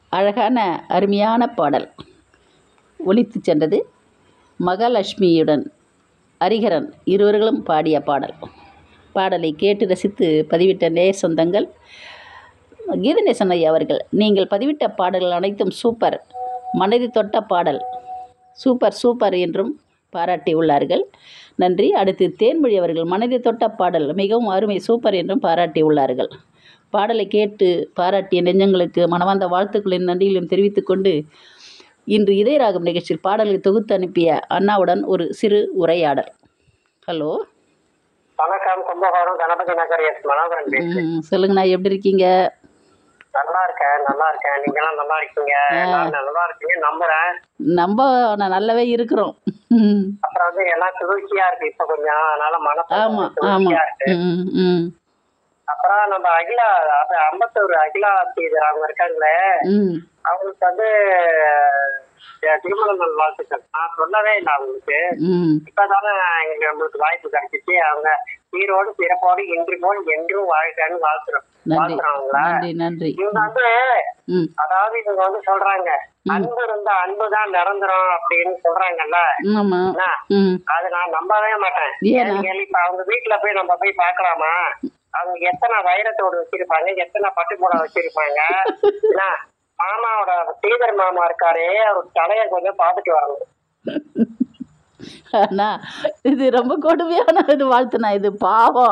அழகான அருமையான பாடல் ஒலித்துச் சென்றது மகாலட்சுமியுடன் ஹரிஹரன் இருவர்களும் பாடிய பாடல் பாடலை கேட்டு ரசித்து பதிவிட்ட நேர் சொந்தங்கள் கீதநேசன் ஐயா அவர்கள் நீங்கள் பதிவிட்ட பாடல்கள் அனைத்தும் சூப்பர் மனதை தொட்ட பாடல் சூப்பர் சூப்பர் என்றும் பாராட்டி உள்ளார்கள் நன்றி அடுத்து தேன்மொழி அவர்கள் மனதை தொட்ட பாடல் மிகவும் அருமை சூப்பர் என்றும் பாராட்டி உள்ளார்கள் பாடலை கேட்டு பாராட்டிய நெஞ்சங்களுக்கு மனமார்ந்த வாழ்த்துக்களின் நன்றிகளையும் தெரிவித்துக் கொண்டு இன்று இதயராகம் நிகழ்ச்சியில் பாடல்களை தொகுத்து அனுப்பிய அண்ணாவுடன் ஒரு சிறு உரையாடல் ஹலோ வணக்கம் கும்பகோணம் கணபதி நகர் எஸ் மனோகரன் பேசுறேன் ம், சொல்லுங்கண்ணா எப்படி இருக்கீங்க நல்லா இருக்கேன் நல்லா இருக்கேன் நீங்க எல்லாம் நல்லா இருக்கீங்க எல்லாரும் நல்லா இருக்கீங்க நம்புறேன் நம்ம நான் நல்லாவே இருக்கிறோம் ம், அப்புறம் வந்து எல்லாம் குளிர்ச்சியா இருக்கு இப்ப கொஞ்சம் அதனால மனசு ஆமாம் கொஞ்சம் ஆமாம் குளிர்ச்சியா இருக்கு ம் ம் அப்புறம் நம்ம அகிலா அது அம்பத்தூர் அகிலா டீச்சர் அவங்க இருக்காங்களே ம் அவங்களுக்கு வந்து அஹ், திருமண நாள் வாழ்த்துக்கள் நான் சொல்லவே இல்லை அவங்களுக்கு ம் இப்பதானே எங்களுக்கு நம்மளுக்கு வாய்ப்பு கிடைச்சிச்சு அவங்க சீரோடு சிறப்போடு இன்று போல் என்றும் வாழ்க்கைன்னு வாழ்த்துறோம் நன்றி வாழ்த்துறோம் அவங்கள நன்றி நன்றி இவங்க வந்து ம் அதாவது இவங்க வந்து சொல்றாங்க அன்பு இருந்தா அன்பு தான் நிரந்தரம் அப்படின்னு சொல்றாங்கல்ல ஆமாம் என்ன? ம் அது நான் நம்பவே மாட்டேன் ஏன்னா? ஏன்னு கேளு, இப்ப அவங்க வீட்டுல போய் நம்ம போய் பார்க்கலாமா அவங்க எத்தனை வைரத்தோடு வச்சிருப்பாங்க எத்தனை பட்டுப்புடா வச்சிருப்பாங்க என்ன? மாமாவோட ஸ்ரீதர் மாமா இருக்காரே அவர் தலைய கொஞ்சம் பார்த்துட்டு வரணும் அண்ணா இது ரொம்ப கொடுமையான இது வாழ்த்துண்ணா இது பாவம்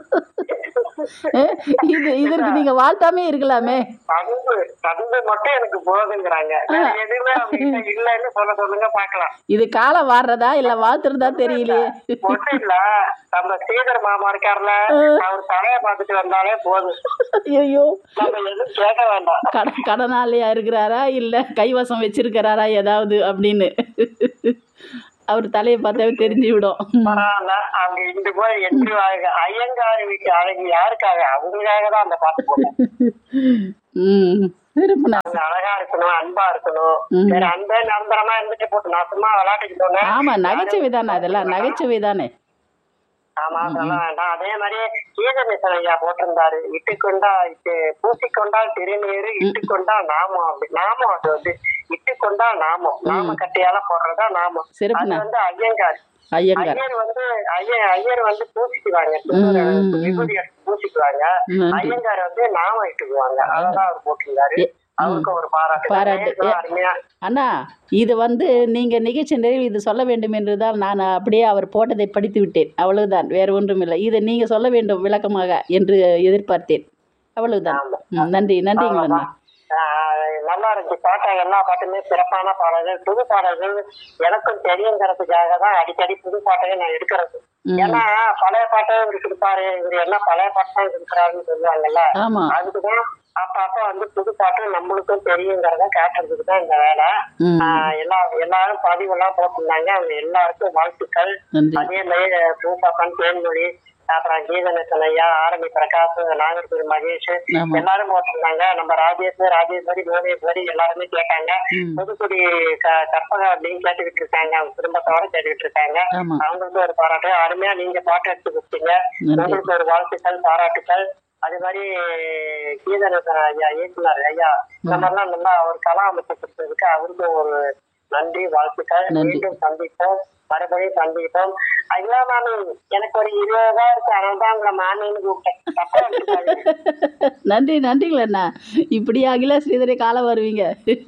இது இதற்கு நீங்க வாழ்த்தாமே இருக்கலாமே அன்பு அன்பு மட்டும் எனக்கு போதுங்கிறாங்க வேற எதுவுமே அவங்க கிட்ட இல்லைன்னு சொல்ல சொல்லுங்க பார்க்கலாம் இது காலம் வாடுறதா இல்ல வாழ்த்துறதா தெரியலையே ஒண்ணும் இல்ல நம்ம ஸ்ரீதர் மாமா இருக்காருல்ல அவர் தலைய பார்த்துட்டு வந்தாலே போதும் ஐயோ நம்ம எதுவும் கேட்க வேண்டாம் கட கடனாளியா இருக்கிறாரா இல்ல கைவசம் வச்சிருக்கிறாரா ஏதாவது அப்படின்னு அவர் தலையை பார்த்தாவே தெரிஞ்சு விடும் பரவாயில்ல அவங்க இன்று போய் என்று வாழ்க ஐயங்கார் வீட்டு அழகு யாருக்காக அவங்களுக்காக தான் அந்த பாட்டு போட்டேன் ம் இருப்புண்ணா அவங்க அழகா இருக்கணும் அன்பா இருக்கணும் ம். வேற அன்பே நிரந்தரமா இருந்துட்டு போட்டு நான் சும்மா விளையாட்டுக்கு சொன்னேன் ஆமா நகைச்சுவை தானே அதெல்லாம் நகைச்சுவை தானே ஆமா சொல்ல வேண்டாம் அதே மாதிரியே கீதநேசன் ஐயா போட்டிருந்தாரு இட்டுக்கொண்டா இட்டு பூசிக்கொண்டால் திருநீரு இட்டுக்கொண்டால் நாமம் அப்படி நாமம் அது வந்து இட்டுக்கொண்டா நாமம் நாம கட்டையால போடுறதா நாமம் அது சிறப்புண்ணா வந்து ஐயங்கார் ஐயங்கார் ஐயர் வந்து ஐயர் ஐயர் வந்து பூசிக்குவாங்க விபூதி எடுத்து பூசிக்குவாங்க நன்றி ஐயங்கார் வந்து நாம இட்டுக்குவாங்க அதெல்லாம் அவர் போட்டிருந்தாரு எ- அவருக்கு ஒரு பாராட்டு பாராட்டு. நேயர்களும் அருமையா அண்ணா இது வந்து நீங்கள் நிகழ்ச்சி நிறைவில் இது சொல்ல வேண்டும் என்று தான் நான் அப்படியே அவர் போட்டதை படித்து விட்டேன் அவ்வளவுதான் வேறு ஒன்றும் இல்லை இதை நீங்கள் சொல்ல வேண்டும் விளக்கமாக என்று எதிர்பார்த்தேன் அவ்வளவுதான் ஆமா. ம், நன்றி நன்றிங்க அண்ணா ஆஹ் நல்லா இருந்துச்சு பாட்டா எல்லா பாட்டுமே சிறப்பான பாடல்கள் புது பாடல்கள் எனக்கும் தெரியுங்கிறதுக்காக தான் அடிக்கடி புது பாட்டையே நான் எடுக்கிறது ம். ஏன்னா பழைய பாட்டை இவர் கொடுப்பாரு இவர் என்ன பழைய பாட்டு தான் கொடுக்குறாருன்னு சொல்லுவாங்கல்ல ஆமாம் அதுக்குதான் அப்ப அப்ப வந்து புது பாட்டு நம்மளுக்கும் தெரியுங்கிறத கேட்டதுக்கு தான் இந்த வேலை ம் ஆஹ் எல்லா எல்லாரும் பதிவெல்லாம் போட்டிருந்தாங்க அவங்க எல்லாருக்கும் வாழ்த்துக்கள் நன்றி அதே மாதிரி பூபாப்பன் தேன்மொழி அப்புறம் கீதநேசன் ஐயா ஆரம்பி பிரகாஷ் நாகர்கோவில் மகேஷ் ஆமாம் எல்லாரும் போட்டிருந்தாங்க நம்ம ராஜேஷ் ராஜேஸ்வரி புவனேஸ்வரி எல்லாருமே கேட்டாங்க ம் புதுக்குடி க- கற்பகா அப்படின்னு கேட்டுக்கிட்டு இருக்காங்க அவங்க குடும்பத்தோட கேட்டுக்கிட்டு இருக்காங்க ஆமாம் அவங்களுக்கு ஒரு பாராட்டு அருமையா நீங்க பாட்டு எடுத்து கொடுத்தீங்க நன்றி உங்களுக்கு ஒரு வாழ்த்துக்கள் பாராட்டுக்கள் அது மாதிரி கீதநேசன் ஐயா இயக்குனர் ஐயா இந்த மாதிரிலாம் நல்லா அவர் கலா அமைச்சு கொடுத்ததுக்கு அவருக்கும் ஒரு நன்றி வாழ்த்துக்கள் நன்றி. மீண்டும் சந்திப்போம் மறுபடியும் சந்திப்போம் ஐயா மாமி எனக்கு ஒரு இருபதா இருக்கு அதனால தான் உங்களை மாமின்னு கூப்பிட்டேன் தப்பா எடுத்துக்காதீங்க. நன்றி நன்றிங்களண்ணா இப்படி அகிலா ஸ்ரீதரி காலம் வருவீங்க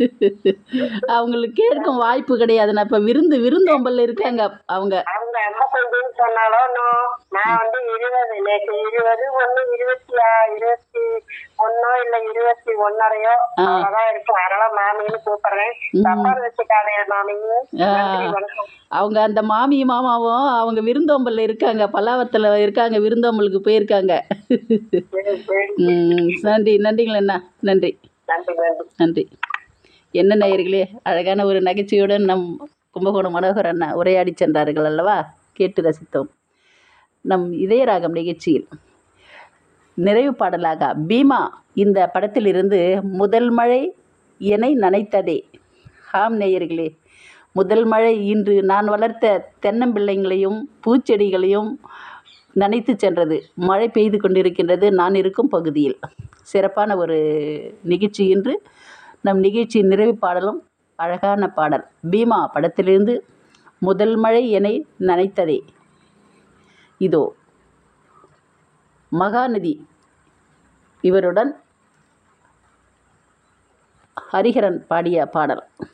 அவங்களுக்கு கேட்கும் வாய்ப்பு கிடையாதுண்ணா இப்போ விருந்து விருந்தோம்பல்ல இருக்காங்க அவங்க அவங்க எண்பத்தஞ்சுன்னு சொன்னாலும் இன்னும் நான் வந்து இருபது நேற்று இருபது ஒண்ணு இருபத்தி ஆ- இருபத்தி ஒன்னோ இல்ல இருபத்தி ஒன்னரையோ ஆ. அவ்வளவுதான் இருக்கும் அதனால மாமின்னு கூப்பிடுறேன் தப்பா வச்சுக்காதே மாமின்னு ஆ. நன்றி, வணக்கம். அவங்க அந்த மாமி மாமாவும் அவங்க விருந்தோம்பல்ல இருக்காங்க பல்லாவரத்தில் இருக்காங்க விருந்தோம்பலுக்கு போயிருக்காங்க சரி, சரி. ம், நன்றி நன்றிங்களண்ணா நன்றி நன்றி நன்றி நன்றி என்ன நேயர்களே அழகான ஒரு நகைச்சுவையுடன் நம் கும்பகோணம் மனோகர் அண்ணா உரையாடி சென்றார்கள் அல்லவா கேட்டு ரசித்தோம் நம் இதயராகம் நிகழ்ச்சியில் நிறைவு பாடலாக பீமா இந்த படத்திலிருந்து முதல் மழை என்னை நனைத்ததே ஆம் நேயர்களே முதல் மழை இன்று நான் வளர்த்த தென்னம்பிள்ளைங்களையும் பூச்செடிகளையும் நனைத்து சென்றது மழை பெய்து கொண்டிருக்கின்றது நான் இருக்கும் பகுதியில் சிறப்பான ஒரு நிகழ்ச்சி இன்று நம் நிகழ்ச்சியின் நிறைவு பாடலும் அழகான பாடல் பீமா படத்திலிருந்து முதல் மழை என்னை நனைத்ததே இதோ மகாநதி இவருடன் ஹரிஹரன் பாடிய பாடல்